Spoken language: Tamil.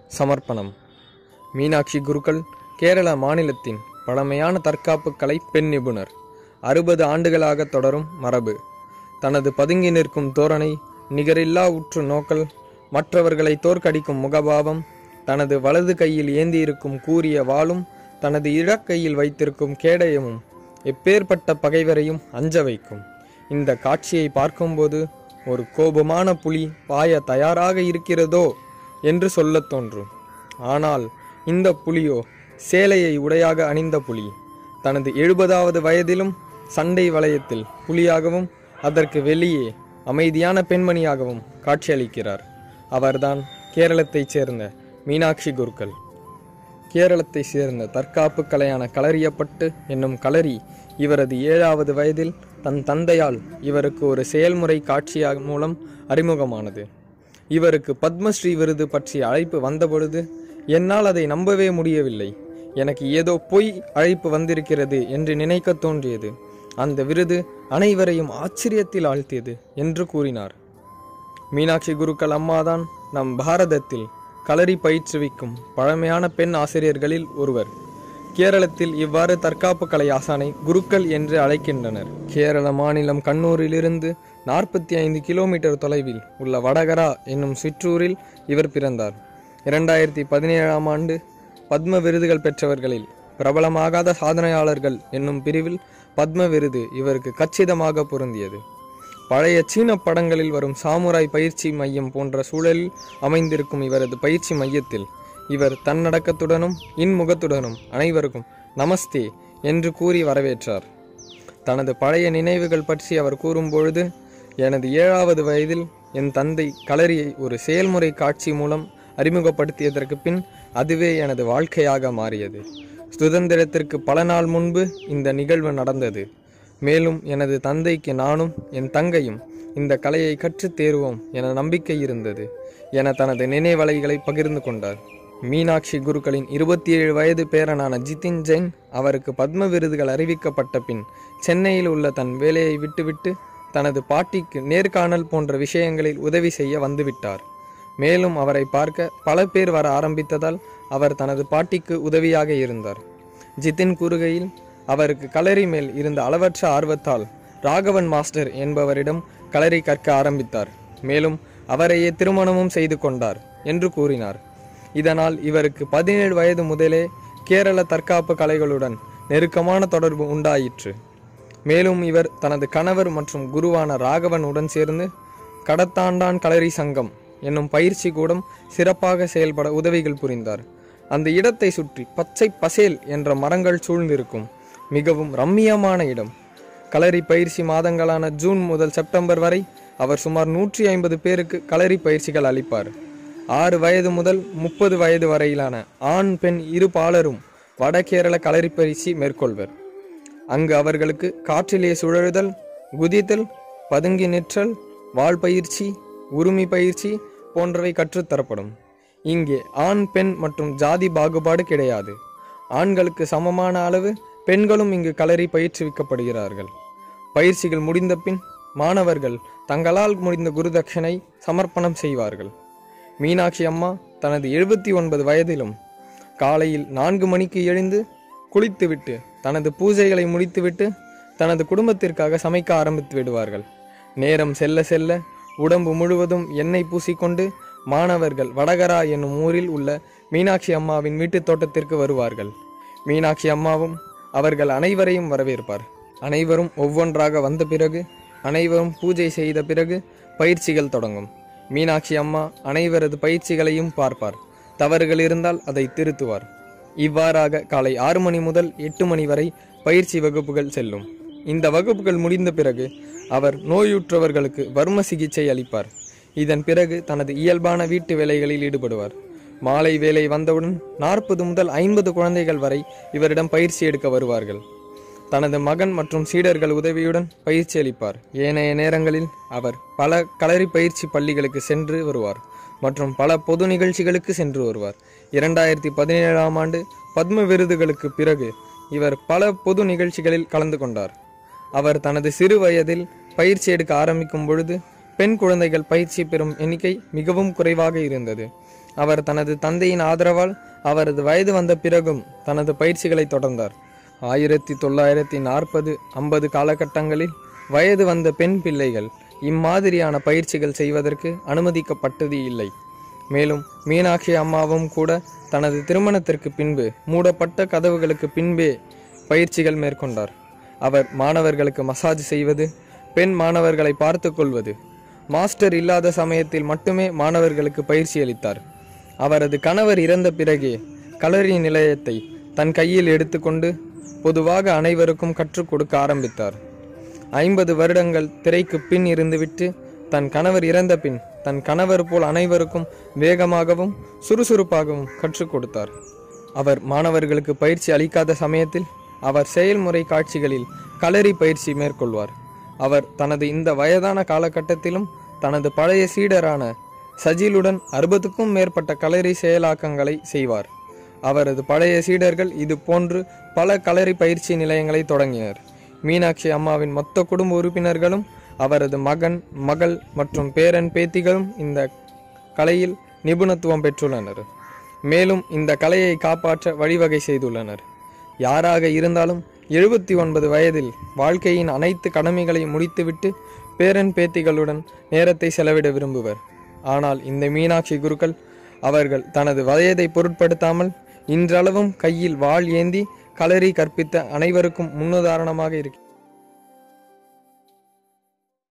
சமர்ப்பணம் மீனாட்சி குருக்கள் கேரள மாநிலத்தின் பழமையான தற்காப்பு கலை பெண் நிபுணர் அறுபது ஆண்டுகளாக தொடரும் மரபு தனது பதுங்கி நிற்கும் தோரணை நிகரில்லா உற்று நோக்கல் மற்றவர்களை தோற்கடிக்கும் முகபாவம் தனது வலது கையில் ஏந்தியிருக்கும் கூரிய வாளும் தனது இடக்கையில் வைத்திருக்கும் கேடயமும் எப்பேற்பட்ட பகைவரையும் அஞ்ச வைக்கும் இந்த காட்சியை பார்க்கும்போது ஒரு கோபமான புலி பாய தயாராக இருக்கிறதோ என்று சொல்லத் தோன்றும் ஆனால் இந்த புலியோ சேலையை உடையாக அணிந்த புலி தனது எழுபதாவது வயதிலும் சண்டை வளையத்தில் புலியாகவும் அதற்கு வெளியே அமைதியான பெண்மணியாகவும் காட்சியளிக்கிறார் அவர்தான் கேரளத்தைச் சேர்ந்த மீனாட்சி குருக்கள் கேரளத்தை சேர்ந்த தற்காப்பு கலையான களறியப்பட்டு என்னும் களரி இவரது ஏழாவது வயதில் தன் தந்தையால் இவருக்கு ஒரு செயல்முறை காட்சியா மூலம் அறிமுகமானது இவருக்கு பத்மஸ்ரீ விருது பற்றிய அழைப்பு வந்தபொழுது என்னால் அதை நம்பவே முடியவில்லை எனக்கு ஏதோ பொய் அழைப்பு வந்திருக்கிறது என்று நினைக்கத் தோன்றியது அந்த விருது அனைவரையும் ஆச்சரியத்தில் ஆழ்த்தியது என்று கூறினார் மீனாட்சி குருக்கள் அம்மாதான் நம் பாரதத்தில் களரி பயிற்றுவிக்கும் பழமையான பெண் ஆசிரியர்களில் ஒருவர் கேரளத்தில் இவ்வாறு தற்காப்பு கலை ஆசானை குருக்கள் என்று அழைக்கின்றனர் கேரள மாநிலம் கண்ணூரிலிருந்து நாற்பத்தி ஐந்து கிலோமீட்டர் தொலைவில் உள்ள வடகரா என்னும் சிற்றூரில் இவர் பிறந்தார் இரண்டாயிரத்தி பதினேழாம் ஆண்டு பத்ம விருதுகள் பெற்றவர்களில் பிரபலமாகாத சாதனையாளர்கள் என்னும் பிரிவில் பத்ம விருது இவருக்கு கச்சிதமாக பொருந்தியது பழைய சீன படங்களில் வரும் சாமுராய் பயிற்சி மையம் போன்ற சூழலில் அமைந்திருக்கும் இவரது பயிற்சி மையத்தில் இவர் தன்னடக்கத்துடனும் இன்முகத்துடனும் அனைவருக்கும் நமஸ்தே என்று கூறி வரவேற்றார் தனது பழைய நினைவுகள் பற்றி அவர் கூறும்பொழுது எனது ஏழாவது வயதில் என் தந்தை களரியை ஒரு செயல்முறை காட்சி மூலம் அறிமுகப்படுத்தியதற்கு பின் அதுவே எனது வாழ்க்கையாக மாறியது சுதந்திரத்திற்கு பல நாள் முன்பு இந்த நிகழ்வு நடந்தது மேலும் எனது தந்தைக்கு நானும் என் தங்கையும் இந்த கலையை கற்றுத் தேர்வோம் என நம்பிக்கை இருந்தது என தனது நினைவலைகளை பகிர்ந்து கொண்டார் மீனாட்சி குருக்களின் இருபத்தி ஏழு வயது பேரனான ஜிதின் ஜெயின் அவருக்கு பத்ம விருதுகள் அறிவிக்கப்பட்ட பின் சென்னையில் உள்ள தன் வேலையை விட்டுவிட்டு தனது பாட்டிக்கு நேர்காணல் போன்ற விஷயங்களில் உதவி செய்ய வந்துவிட்டார் மேலும் அவரை பார்க்க பல பேர் வர ஆரம்பித்ததால் அவர் தனது பாட்டிக்கு உதவியாக இருந்தார் ஜிதின் கூறுகையில் அவருக்கு களரி மேல் இருந்த அளவற்ற ஆர்வத்தால் ராகவன் மாஸ்டர் என்பவரிடம் களரி கற்க ஆரம்பித்தார் மேலும் அவரையே திருமணமும் செய்து கொண்டார் என்று கூறினார் இதனால் இவருக்கு பதினேழு வயது முதலே கேரள தற்காப்பு கலைகளுடன் நெருக்கமான தொடர்பு உண்டாயிற்று மேலும் இவர் தனது கணவர் மற்றும் குருவான ராகவன் உடன் சேர்ந்து கடத்தாண்டான் களரி சங்கம் என்னும் பயிற்சி கூடம் சிறப்பாக செயல்பட உதவிகள் புரிந்தார் அந்த இடத்தை சுற்றி பச்சை பசேல் என்ற மரங்கள் சூழ்ந்திருக்கும் மிகவும் ரம்மியமான இடம் களரி பயிற்சி மாதங்களான ஜூன் முதல் செப்டம்பர் வரை அவர் சுமார் நூற்றி ஐம்பது பேருக்கு களரி பயிற்சிகள் அளிப்பார் ஆறு வயது முதல் முப்பது வயது வரையிலான ஆண் பெண் இரு பாலரும் வடகேரள களரி பயிற்சி மேற்கொள்வர் அங்கு அவர்களுக்கு காற்றிலே சுழலுதல் குதித்தல் பதுங்கி நிற்றல் வாள் பயிற்சி உருமி பயிற்சி போன்றவை கற்றுத்தரப்படும் இங்கே ஆண் பெண் மற்றும் ஜாதி பாகுபாடு கிடையாது ஆண்களுக்கு சமமான அளவு பெண்களும் இங்கு களரி பயிற்றுவிக்கப்படுகிறார்கள் பயிற்சிகள் முடிந்த பின் மாணவர்கள் தங்களால் முடிந்த குருதட்சணை சமர்ப்பணம் செய்வார்கள் மீனாட்சி அம்மா தனது எழுபத்தி ஒன்பது வயதிலும் காலையில் நான்கு மணிக்கு எழுந்து குளித்துவிட்டு தனது பூஜைகளை முடித்துவிட்டு தனது குடும்பத்திற்காக சமைக்க ஆரம்பித்து விடுவார்கள் நேரம் செல்ல செல்ல உடம்பு முழுவதும் எண்ணெய் பூசிக்கொண்டு மாணவர்கள் வடகரா என்னும் ஊரில் உள்ள மீனாட்சி அம்மாவின் வீட்டுத் தோட்டத்திற்கு வருவார்கள் மீனாட்சி அம்மாவும் அவர்கள் அனைவரையும் வரவேற்பார் அனைவரும் ஒவ்வொன்றாக வந்த பிறகு அனைவரும் பூஜை செய்த பிறகு பயிற்சிகள் தொடங்கும் மீனாட்சி அம்மா அனைவரது பயிற்சிகளையும் பார்ப்பார் தவறுகள் இருந்தால் அதை திருத்துவார் இவ்வாறாக காலை ஆறு மணி முதல் எட்டு மணி வரை பயிற்சி வகுப்புகள் செல்லும் இந்த வகுப்புகள் முடிந்த பிறகு அவர் நோயுற்றவர்களுக்கு வர்ம சிகிச்சை அளிப்பார் இதன் பிறகு தனது இயல்பான வீட்டு வேலைகளில் ஈடுபடுவார் மாலை வேலை வந்தவுடன் நாற்பது முதல் ஐம்பது குழந்தைகள் வரை இவரிடம் பயிற்சி எடுக்க வருவார்கள் தனது மகன் மற்றும் சீடர்கள் உதவியுடன் பயிற்சி அளிப்பார் ஏனைய நேரங்களில் அவர் பல களரி பயிற்சி பள்ளிகளுக்கு சென்று வருவார் மற்றும் பல பொது நிகழ்ச்சிகளுக்கு சென்று வருவார் இரண்டாயிரத்தி பதினேழாம் ஆண்டு பத்ம விருதுகளுக்கு பிறகு இவர் பல பொது நிகழ்ச்சிகளில் கலந்து கொண்டார் அவர் தனது சிறு வயதில் பயிற்சி எடுக்க ஆரம்பிக்கும் பொழுது பெண் குழந்தைகள் பயிற்சி பெறும் எண்ணிக்கை மிகவும் குறைவாக இருந்தது அவர் தனது தந்தையின் ஆதரவால் அவரது வயது வந்த பிறகும் தனது பயிற்சிகளை தொடர்ந்தார் ஆயிரத்தி தொள்ளாயிரத்தி நாற்பது ஐம்பது காலகட்டங்களில் வயது வந்த பெண் பிள்ளைகள் இம்மாதிரியான பயிற்சிகள் செய்வதற்கு அனுமதிக்கப்பட்டது இல்லை மேலும் மீனாட்சி அம்மாவும் கூட தனது திருமணத்திற்கு பின்பு மூடப்பட்ட கதவுகளுக்கு பின்பே பயிற்சிகள் மேற்கொண்டார் அவர் மாணவர்களுக்கு மசாஜ் செய்வது பெண் மாணவர்களை பார்த்து கொள்வது மாஸ்டர் இல்லாத சமயத்தில் மட்டுமே மாணவர்களுக்கு பயிற்சி அளித்தார் அவரது கணவர் இறந்த பிறகே களரி நிலையத்தை தன் கையில் எடுத்துக்கொண்டு பொதுவாக அனைவருக்கும் கற்றுக் கொடுக்க ஆரம்பித்தார் ஐம்பது வருடங்கள் திரைக்கு பின் இருந்துவிட்டு தன் கணவர் இறந்த பின் தன் கணவர் போல் அனைவருக்கும் வேகமாகவும் சுறுசுறுப்பாகவும் கற்றுக் கொடுத்தார் அவர் மாணவர்களுக்கு பயிற்சி அளிக்காத சமயத்தில் அவர் செயல்முறை காட்சிகளில் களரி பயிற்சி மேற்கொள்வார் அவர் தனது இந்த வயதான காலகட்டத்திலும் தனது பழைய சீடரான சஜிலுடன் அறுபதுக்கும் மேற்பட்ட களரி செயலாக்கங்களை செய்வார் அவரது பழைய சீடர்கள் இது போன்று பல களரி பயிற்சி நிலையங்களை தொடங்கினர் மீனாட்சி அம்மாவின் மொத்த குடும்ப உறுப்பினர்களும் அவரது மகன் மகள் மற்றும் பேரன் பேத்திகளும் இந்த கலையில் நிபுணத்துவம் பெற்றுள்ளனர் மேலும் இந்த கலையை காப்பாற்ற வழிவகை செய்துள்ளனர் யாராக இருந்தாலும் எழுபத்தி ஒன்பது வயதில் வாழ்க்கையின் அனைத்து கடமைகளை முடித்துவிட்டு பேரன் பேத்திகளுடன் நேரத்தை செலவிட விரும்புவர் ஆனால் இந்த மீனாட்சி குருக்கள் அவர்கள் தனது வயதை பொருட்படுத்தாமல் இன்றளவும் கையில் வாள் ஏந்தி களரி கற்பித்த அனைவருக்கும் முன்னுதாரணமாக இருக்கிறார்